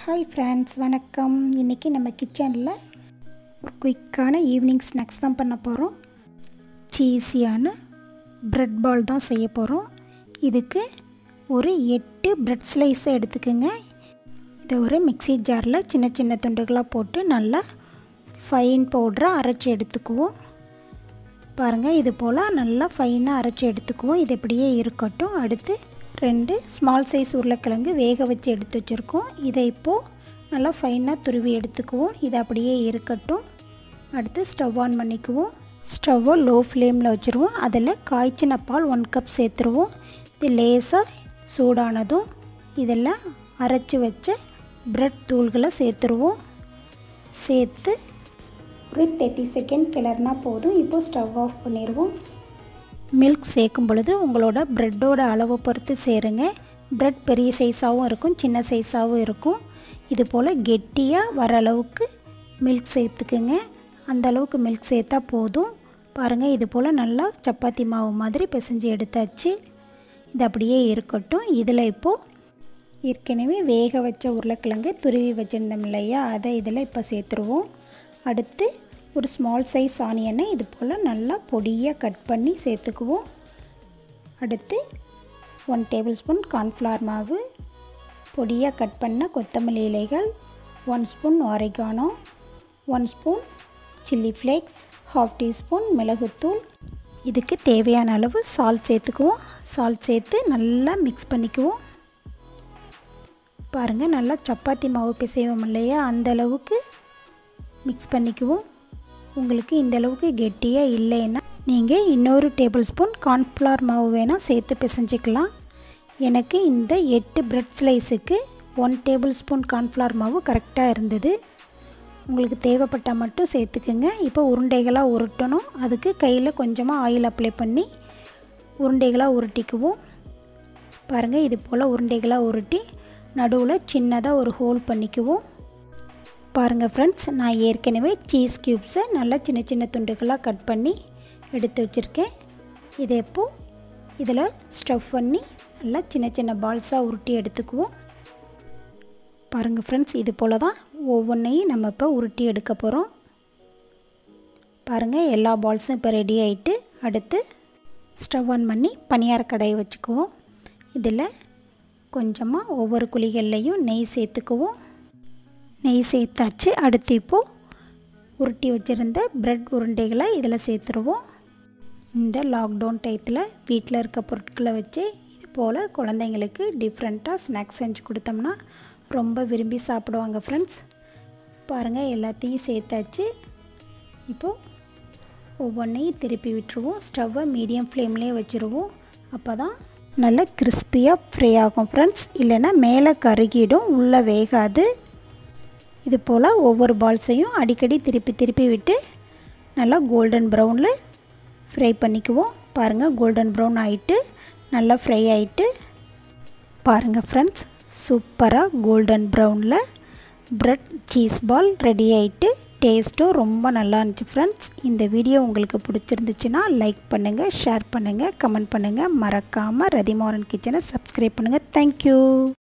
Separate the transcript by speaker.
Speaker 1: hi friends வணக்கம் இன்றைக்கி நம்ம கிச்சனில் குயிக்கான ஈவினிங் ஸ்நாக்ஸ் தான் பண்ண போகிறோம் சீஸியான ப்ரெட் பால் தான் செய்ய போகிறோம் இதுக்கு ஒரு எட்டு ப்ரெட் ஸ்லைஸை எடுத்துக்கோங்க இதை ஒரு மிக்ஸி ஜாரில் சின்ன சின்ன துண்டுகளாக போட்டு நல்லா ஃபைன் பவுடரை அரைச்சி எடுத்துக்குவோம் பாருங்கள் இது போல் நல்லா ஃபைனாக அரைச்சி எடுத்துக்குவோம் இது இப்படியே இருக்கட்டும் அடுத்து ரெண்டு ஸ்மால் சைஸ் உருளைக்கிழங்கு வேக வச்சு எடுத்து வச்சுருக்கோம் இதை இப்போது நல்லா ஃபைனாக துருவி எடுத்துக்குவோம் இது அப்படியே இருக்கட்டும் அடுத்து ஸ்டவ் ஆன் பண்ணிக்குவோம் ஸ்டவ்வை லோ ஃப்ளேமில் வச்சுருவோம் அதில் காய்ச்சின பால் ஒன் கப் சேர்த்துருவோம் இது லேசாக சூடானதும் இதெல்லாம் அரைச்சி வச்ச ப்ரெட் தூள்களை சேர்த்துருவோம் சேர்த்து ஒரு தேர்ட்டி செகண்ட் கிளறினா போதும் இப்போது ஸ்டவ் ஆஃப் பண்ணிடுவோம் மில்க் சேர்க்கும் பொழுது உங்களோட ப்ரெட்டோட அளவை பொறுத்து சேருங்க ப்ரெட் பெரிய சைஸாகவும் இருக்கும் சின்ன சைஸாகவும் இருக்கும் இது போல் கெட்டியாக வர அளவுக்கு மில்க் சேர்த்துக்குங்க அந்த அளவுக்கு மில்க் சேர்த்தா போதும் பாருங்கள் இது போல் நல்லா சப்பாத்தி மாவு மாதிரி பிசைஞ்சு எடுத்தாச்சு இது அப்படியே இருக்கட்டும் இதில் இப்போது ஏற்கனவே வேக வச்ச உருளைக்கிழங்கு துருவி வச்சுருந்தோம் இல்லையா அதை இதில் இப்போ சேர்த்துருவோம் அடுத்து ஒரு ஸ்மால் சைஸ் ஆனியனை இது போல் நல்லா பொடியாக கட் பண்ணி சேர்த்துக்குவோம் அடுத்து ஒன் டேபிள் ஸ்பூன் கார்ன்ஃப்ளவர் மாவு பொடியாக கட் பண்ண கொத்தமல்லி இலைகள் one spoon oregano one spoon chilli flakes half teaspoon மிளகுத்தூள் இதுக்கு தேவையான அளவு சால்ட் சேர்த்துக்குவோம் சால்ட் சேர்த்து நல்லா மிக்ஸ் பண்ணிக்குவோம் பாருங்கள் நல்லா சப்பாத்தி மாவு பிசைவோம் இல்லையா அந்த அளவுக்கு மிக்ஸ் பண்ணிக்குவோம் உங்களுக்கு இந்த அளவுக்கு கெட்டியாக இல்லைன்னா நீங்கள் இன்னொரு டேபிள் ஸ்பூன் கார்ன்ஃப்ளவர் மாவு வேணால் சேர்த்து பிசைஞ்சிக்கலாம் எனக்கு இந்த எட்டு ப்ரெட் ஸ்லைஸுக்கு ஒன் டேபிள் ஸ்பூன் கார்ன்ஃப்ளவர் மாவு கரெக்டாக இருந்தது உங்களுக்கு தேவைப்பட்டால் மட்டும் சேர்த்துக்குங்க இப்போ உருண்டைகளாக உருட்டணும் அதுக்கு கையில் கொஞ்சமாக ஆயில் அப்ளை பண்ணி உருண்டைகளாக உருட்டிக்குவோம் பாருங்கள் இது போல் உருண்டைகளாக உருட்டி நடுவில் சின்னதாக ஒரு ஹோல் பண்ணிக்குவோம் பாருங்கள் ஃப்ரெண்ட்ஸ் நான் ஏற்கனவே சீஸ் க்யூப்ஸை நல்லா சின்ன சின்ன துண்டுகளாக கட் பண்ணி எடுத்து வச்சுருக்கேன் இதை இப்போது இதில் ஸ்டஃப் பண்ணி நல்லா சின்ன சின்ன பால்ஸாக உருட்டி எடுத்துக்குவோம் பாருங்கள் ஃப்ரெண்ட்ஸ் இது போல் தான் ஒவ்வொன்றையும் நம்ம இப்போ உருட்டி எடுக்க போகிறோம் பாருங்கள் எல்லா பால்ஸும் இப்போ ரெடி ஆகிட்டு அடுத்து ஸ்டவ் ஆன் பண்ணி பனியார கடாயை வச்சுக்குவோம் இதில் கொஞ்சமாக ஒவ்வொரு குழிகள்லையும் நெய் சேர்த்துக்குவோம் நெய் சேர்த்தாச்சு அடுத்து இப்போது உருட்டி வச்சுருந்த ப்ரெட் உருண்டைகளை இதில் சேர்த்துருவோம் இந்த லாக்டவுன் டயத்தில் வீட்டில் இருக்க பொருட்களை வச்சு இது போல் குழந்தைங்களுக்கு டிஃப்ரெண்ட்டாக ஸ்நாக்ஸ் செஞ்சு கொடுத்தோம்னா ரொம்ப விரும்பி சாப்பிடுவாங்க ஃப்ரெண்ட்ஸ் பாருங்கள் எல்லாத்தையும் சேர்த்தாச்சு இப்போது ஒவ்வொன்றையும் திருப்பி விட்டுருவோம் ஸ்டவ்வை மீடியம் ஃப்ளேம்லேயே வச்சுருவோம் அப்போ தான் நல்லா கிறிஸ்பியாக ஃப்ரை ஆகும் ஃப்ரெண்ட்ஸ் இல்லைன்னா மேலே கருகிடும் உள்ளே வேகாது இது போல் ஒவ்வொரு பால்ஸையும் அடிக்கடி திருப்பி திருப்பி விட்டு நல்லா கோல்டன் ப்ரௌனில் ஃப்ரை பண்ணிக்குவோம் பாருங்கள் கோல்டன் ப்ரௌன் ஆகிட்டு நல்லா ஃப்ரை ஆகிட்டு பாருங்கள் ஃப்ரெண்ட்ஸ் சூப்பராக கோல்டன் ப்ரௌனில் ப்ரெட் சீஸ் பால் ரெடி ஆகிட்டு டேஸ்ட்டும் ரொம்ப நல்லா இருந்துச்சு ஃப்ரெண்ட்ஸ் இந்த வீடியோ உங்களுக்கு பிடிச்சிருந்துச்சுன்னா லைக் பண்ணுங்கள் ஷேர் பண்ணுங்கள் கமெண்ட் பண்ணுங்கள் மறக்காமல் ரதிமாரன் கிச்சனை சப்ஸ்கிரைப் பண்ணுங்கள் தேங்க்யூ